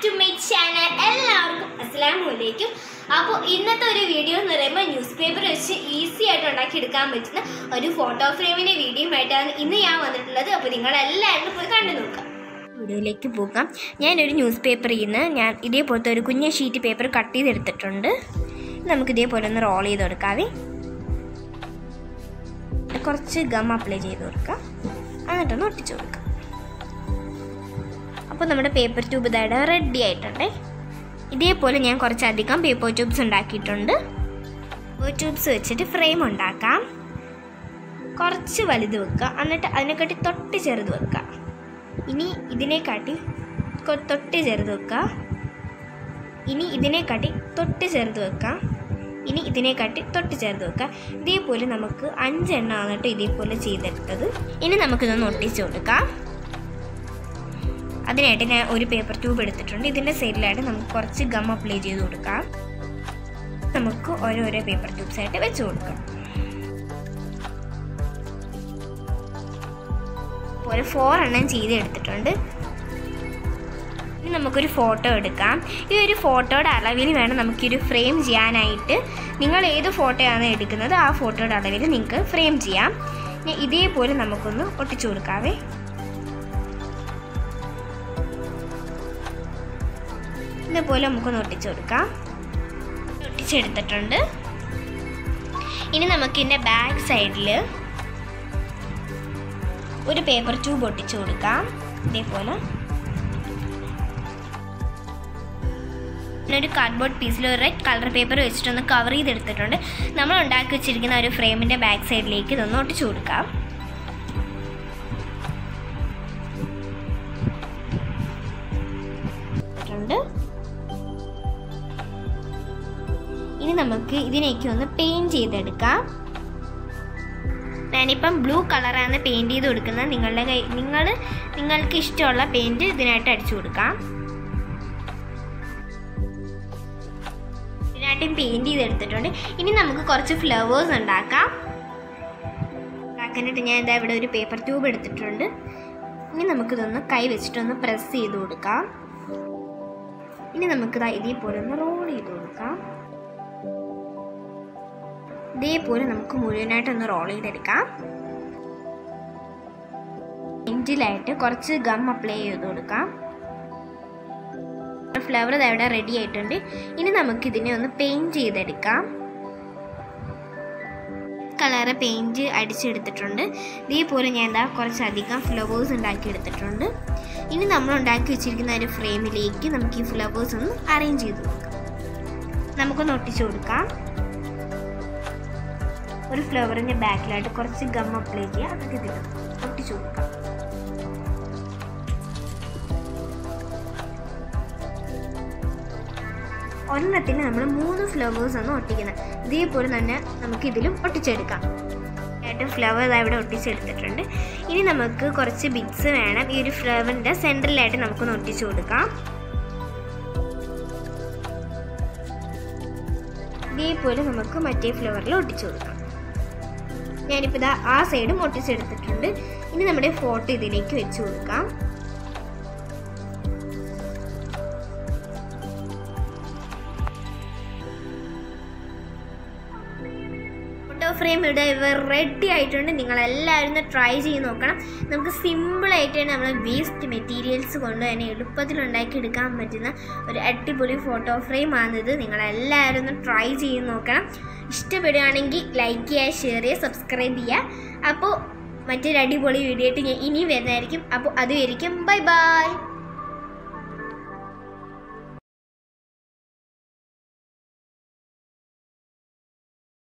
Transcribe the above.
To my channel എല്ലാവർക്കും അസ്സലാമു അലൈക്കും അപ്പോൾ ഇന്നത്തെ ഒരു വീഡിയോ എന്ന് പറയുമ്പോൾ ന്യൂസ് പേപ്പർ വെച്ച് ഈസി ആയിട്ട് ഉണ്ടാക്കിയെടുക്കാൻ പറ്റുന്ന ഒരു ഫോട്ടോ ഫ്രെയിമിൻ്റെ വീഡിയോ ആയിട്ടാണ് ഇന്ന് ഞാൻ വന്നിട്ടുള്ളത് അപ്പോൾ നിങ്ങൾ എല്ലാവരും പോയി കണ്ടു നോക്കാം വീഡിയോയിലേക്ക് പോകാം ഞാനൊരു ന്യൂസ് പേപ്പറിൽ നിന്ന് ഞാൻ ഇതേപോലത്തെ ഒരു കുഞ്ഞ ഷീറ്റ് പേപ്പർ കട്ട് ചെയ്തെടുത്തിട്ടുണ്ട് നമുക്ക് ഇതേപോലെ ഒന്ന് റോൾ ചെയ്ത് കൊടുക്കാവേ കുറച്ച് ഗം അപ്ലൈ ചെയ്ത് കൊടുക്കാം എന്നിട്ടൊന്ന് ഒട്ടിച്ച് കൊടുക്കാം അപ്പോൾ നമ്മുടെ പേപ്പർ ട്യൂബ് ഇതായിട്ട് റെഡി ആയിട്ടുണ്ട് ഇതേപോലെ ഞാൻ കുറച്ചധികം പേപ്പർ ട്യൂബ്സ് ഉണ്ടാക്കിയിട്ടുണ്ട് പേപ്പർ ട്യൂബ്സ് വെച്ചിട്ട് ഫ്രെയിം ഉണ്ടാക്കാം കുറച്ച് വലുത് വെക്കുക എന്നിട്ട് അതിനെക്കാട്ടി തൊട്ട് ചെറുത് വെക്കുക ഇനി ഇതിനെക്കാട്ടി കൊ- തൊട്ട് ചെറുത് വെക്കുക ഇനി ഇതിനെക്കാട്ടി തൊട്ട് ചെറുത് വെക്കാം ഇനി ഇതിനെക്കാട്ടി തൊട്ട് ചേർത്ത് വെക്കാം ഇതേപോലെ നമുക്ക് അഞ്ചെണ്ണമാണ് കേട്ടോ ഇതേപോലെ ചെയ്തെടുത്തത് ഇനി നമുക്കിതൊന്ന് ഒട്ടിച്ച് കൊടുക്കാം അതിനായിട്ട് ഞാൻ ഒരു പേപ്പർ ട്യൂബ് എടുത്തിട്ടുണ്ട് ഇതിൻ്റെ സൈഡിലായിട്ട് നമുക്ക് കുറച്ച് ഗം അപ്ലൈ ചെയ്ത് കൊടുക്കാം നമുക്ക് ഓരോരോ പേപ്പർ ട്യൂബ്സ് ആയിട്ട് വെച്ച് കൊടുക്കാം ഒരു ഫോർ എണ്ണം ചെയ്തെടുത്തിട്ടുണ്ട് ഇനി നമുക്കൊരു ഫോട്ടോ എടുക്കാം ഈ ഒരു ഫോട്ടോയുടെ അളവിൽ വേണം നമുക്കൊരു ഫ്രെയിം ചെയ്യാനായിട്ട് നിങ്ങൾ ഏത് ഫോട്ടോയാണ് എടുക്കുന്നത് ആ ഫോട്ടോയുടെ അളവിൽ നിങ്ങൾക്ക് ഫ്രെയിം ചെയ്യാം ഇനി ഇതേപോലെ നമുക്കൊന്ന് ഒട്ടിച്ചു കൊടുക്കാവേ ഇതേപോലെ നമുക്കൊന്ന് ഒട്ടിച്ചു കൊടുക്കാം ഒട്ടിച്ചെടുത്തിട്ടുണ്ട് ഇനി നമുക്ക് ഇതിൻ്റെ ബാക്ക് സൈഡിൽ ഒരു പേപ്പർ ട്യൂബ് ഒട്ടിച്ചു കൊടുക്കാം ഇതേപോലെ ഒരു കാർഡ്ബോർഡ് പീസിൽ ഒരു റെഡ് കളർ പേപ്പർ വെച്ചിട്ടൊന്ന് കവർ ചെയ്തെടുത്തിട്ടുണ്ട് നമ്മൾ ഉണ്ടാക്കി വെച്ചിരിക്കുന്ന ഒരു ഫ്രെയിമിൻ്റെ ബാക്ക് സൈഡിലേക്ക് ഇതൊന്ന് ഒട്ടിച്ചു കൊടുക്കാം ഇട്ടിട്ടുണ്ട്. ഇനി നമുക്ക് ഇതിനേക്ക് ഒന്ന് പെയിൻറ് ചെയ്തെടുക്കാം ഞാനിപ്പം ബ്ലൂ കളറാണ് പെയിൻറ് ചെയ്ത് കൊടുക്കുന്നത് നിങ്ങളുടെ കൈ നിങ്ങൾ നിങ്ങൾക്ക് ഇഷ്ടമുള്ള പെയിൻറ് ഇതിനായിട്ട് അടിച്ചു കൊടുക്കാം ഇതിനായിട്ടും പെയിൻറ് ചെയ്തെടുത്തിട്ടുണ്ട് ഇനി നമുക്ക് കുറച്ച് ഫ്ലവേഴ്സ് ഉണ്ടാക്കാം ഉണ്ടാക്കാനായിട്ട് ഞാൻ ഇതാ ഇവിടെ ഒരു പേപ്പർ ട്യൂബ് എടുത്തിട്ടുണ്ട് ഇനി നമുക്കിതൊന്ന് കൈ വെച്ചിട്ടൊന്ന് പ്രസ് ചെയ്ത് കൊടുക്കാം ഇനി നമുക്കിതാ ഇതേപോലെ ഒന്ന് റോൾ ചെയ്ത് കൊടുക്കാം ഇതേപോലെ നമുക്ക് മുഴുവനായിട്ടൊന്ന് റോൾ ചെയ്തെടുക്കാം എൻഡിലായിട്ട് കുറച്ച് ഗം അപ്ലൈ ചെയ്ത് കൊടുക്കാം ഫ്ലവർ ഇവിടെ റെഡി ആയിട്ടുണ്ട് ഇനി നമുക്ക് ഇതിനെ ഒന്ന് പെയിൻറ് ചെയ്തെടുക്കാം കളറ് പെയിൻറ് അടിച്ചെടുത്തിട്ടുണ്ട് ഇതേപോലെ ഞാൻ എന്താ കുറച്ചധികം ഫ്ലവേഴ്സ് ഉണ്ടാക്കി എടുത്തിട്ടുണ്ട് ഇനി നമ്മൾ ഉണ്ടാക്കി വെച്ചിരിക്കുന്ന ഒരു ഫ്രെയിമിലേക്ക് നമുക്ക് ഈ ഫ്ലവേഴ്സ് ഒന്ന് അറേഞ്ച് ചെയ്ത് കൊടുക്കാം നമുക്കൊന്ന് ഒട്ടിച്ചു കൊടുക്കാം ഒരു ഫ്ലവറിൻ്റെ ബാക്കിലായിട്ട് കുറച്ച് ഗം അപ്ലൈ ചെയ്യുക എന്നിട്ട് ഇതിൽ ഒട്ടിച്ചു കൊടുക്കാം ഒരെണ്ണത്തിന് നമ്മൾ മൂന്ന് ഫ്ലവേഴ്സ് ആണ് ഒട്ടിക്കുന്നത് ഇതേപോലെ തന്നെ നമുക്ക് ഇതിലും ഒട്ടിച്ചെടുക്കാം ആയിട്ട് ഫ്ലവർ ഇവിടെ ഒട്ടിച്ചെടുത്തിട്ടുണ്ട് ഇനി നമുക്ക് കുറച്ച് ബിറ്റ്സ് വേണം ഈ ഒരു ഫ്ലവറിൻ്റെ സെൻറ്ററിലായിട്ട് നമുക്കൊന്ന് ഒട്ടിച്ചു കൊടുക്കാം ഇതേപോലെ നമുക്ക് മറ്റേ ഫ്ലവറിൽ ഒട്ടിച്ചു കൊടുക്കാം ഞാനിപ്പോൾ ഇതാ ആ സൈഡും ഒട്ടിച്ചെടുത്തിട്ടുണ്ട് ഇനി നമ്മുടെ ഫോട്ടോ ഇതിലേക്ക് വെച്ച് കൊടുക്കാം ഫോട്ടോ ഫ്രെയിം ഇവിടെ ഇവർ റെഡി ആയിട്ടുണ്ട് നിങ്ങൾ എല്ലാവരും ഒന്ന് ട്രൈ ചെയ്ത് നോക്കണം നമുക്ക് സിമ്പിളായിട്ട് തന്നെ നമ്മൾ വേസ്റ്റ് മെറ്റീരിയൽസ് കൊണ്ട് തന്നെ എളുപ്പത്തിൽ ഉണ്ടാക്കിയെടുക്കാൻ പറ്റുന്ന ഒരു അടിപൊളി ഫോട്ടോ ഫ്രെയിം ആണിത് നിങ്ങൾ എല്ലാവരും ഒന്ന് ട്രൈ ചെയ്ത് നോക്കണം ഇഷ്ടപ്പെടുകയാണെങ്കിൽ ലൈക്ക് ചെയ്യുക ഷെയർ ചെയ്യുക സബ്സ്ക്രൈബ് ചെയ്യുക അപ്പോൾ മറ്റൊരു അടിപൊളി വീഡിയോ ആയിട്ട് ഞാൻ ഇനി വരുന്നതായിരിക്കും അപ്പോൾ അതുവരിക്കും ബൈ ബൈ